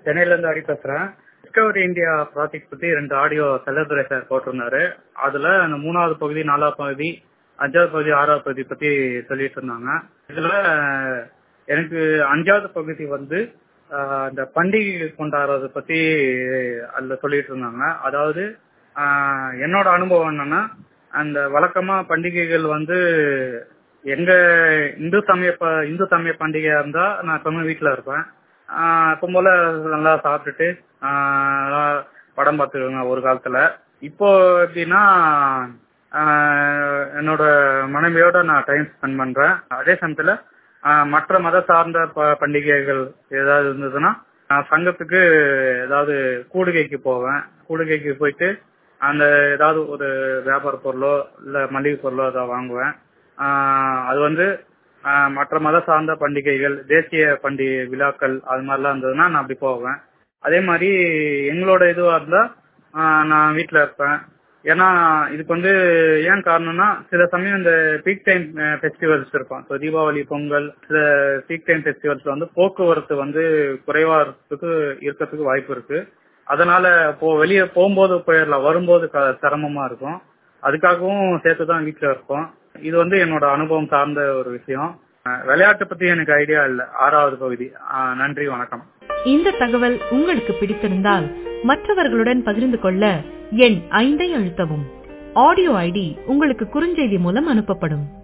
சென்னையில இருந்து ஹரி பேசுறேன் டிஸ்கவரி இந்தியா ப்ராஜெக்ட் பத்தி ரெண்டு ஆடியோ செல்லதுரை சார் போட்டிருந்தாரு அதுல அந்த மூணாவது பகுதி நாலாவது பகுதி அஞ்சாவது பகுதி ஆறாவது பகுதி பத்தி சொல்லிட்டு இருந்தாங்க இதுல எனக்கு அஞ்சாவது பகுதி வந்து ஆஹ், இந்த பண்டிகை கொண்டாடுறத பத்தி அதுல சொல்லிட்டு இருந்தாங்க அதாவது ஆஹ், என்னோட அனுபவம் என்னன்னா அந்த வழக்கமா பண்டிகைகள் வந்து எங்க இந்து சமய ப- இந்து சமய பண்டிகையா இருந்தா நான் எப்பவுமே வீட்டுல இருப்பேன் ஆஹ் எப்பவும் போல நல்லா சாப்பிட்டுட்டு ஆஹ் நல்லா படம் பார்த்துருவேங்க ஒரு காலத்துல இப்போ எப்படின்னா ஆஹ் என்னோட மனைவியோட நான் டைம் ஸ்பெண்ட் பண்றேன் அதே சமயத்துல ஆஹ் மற்ற மத சார்ந்த ப- பண்டிகைகள் ஏதாவது இருந்ததுன்னா நான் சங்கத்துக்கு ஏதாவது கூடுகைக்கு போவேன் கூடுகைக்கு போயிட்டு அந்த ஏதாவது ஒரு வியாபார பொருளோ இல்ல மளிகை பொருளோ ஏதாவது வாங்குவேன் ஆஹ் அது வந்து ஆஹ் மற்ற மத சார்ந்த பண்டிகைகள் தேசிய பண்டிகை விழாக்கள் அது மாதிரிலாம் இருந்ததுன்னா நான் அப்படி போவேன் அதே மாதிரி எங்களோட இதுவா இருந்தா ஆஹ் நான் வீட்ல இருப்பேன் ஏன்னா இதுக்கு வந்து ஏன் காரணம்னா சில சமயம் இந்த பீக் டைம் ஃபெஸ்டிவல்ஸ் இருக்கும் ஸோ தீபாவளி பொங்கல் சில பீக் டைம் ஃபெஸ்டிவல்ஸ்ல வந்து போக்குவரத்து வந்து குறைவா இருக்கிறதுக்கு இருக்கிறதுக்கு வாய்ப்பு இருக்கு அதனால போ வெளியே போகும்போது போயிடலாம் வரும்போது க- சிரமமா இருக்கும் அதுக்காகவும் சேர்த்து தான் வீட்டில் இருப்போம் இது வந்து என்னோட அனுபவம் சார்ந்த ஒரு விஷயம் அஹ் விளையாட்டு பத்தி எனக்கு ஐடியா இல்லை ஆறாவது பகுதி அஹ் நன்றி வணக்கம் இந்த தகவல் உங்களுக்கு பிடித்திருந்தால் மற்றவர்களுடன் பகிர்ந்து கொள்ள எண் ஐந்தை அழுத்தவும் ஆடியோ ஐடி உங்களுக்கு குறுஞ்செய்தி மூலம் அனுப்பப்படும்